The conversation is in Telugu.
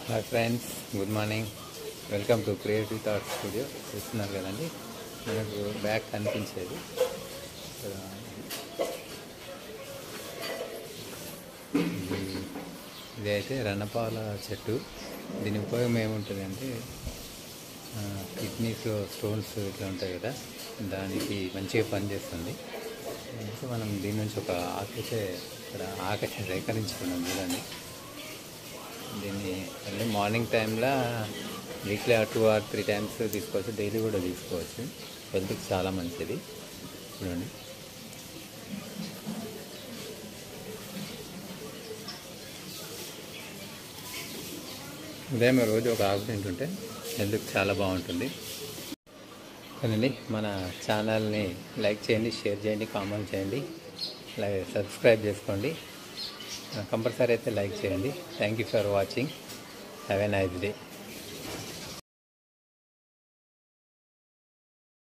hi friends good morning welcome to creative thought studio చూస్తున్నారు కదండి మనకు బ్యాక్ కనిపించేది ఇక్కడ ఇది- ఇది అయితే రణపాల చెట్టు దీని ఉపయోగం ఏముంటుంది అంటే కిడ్నీస్లో స్టోన్స్ ఇట్లా ఉంటాయి కదా దానికి మంచిగా పనిచేస్తుంది సో మనం దీని నుంచి ఒక ఆకైతే ఇక్కడ ఆకైతే సేకరించుకున్నాం చూడండి దీన్ని మళ్ళీ మార్నింగ్ టైంలో weekly two or three times తీసుకోవచ్చు డైలీ కూడా తీసుకోవచ్చు హెల్త్కి చాలా మంచిది చూడండి ఉదయం రోజు ఒక ఆకు తింటుంటే హెల్త్కి చాలా బాగుంటుంది కదండి మన ఛానల్ని లైక్ చేయండి షేర్ చేయండి కామెంట్ చేయండి అలాగే సబ్స్క్రైబ్ చేసుకోండి కంపల్సరీ అయితే లైక్ చేయండి thank you for watching have a nice day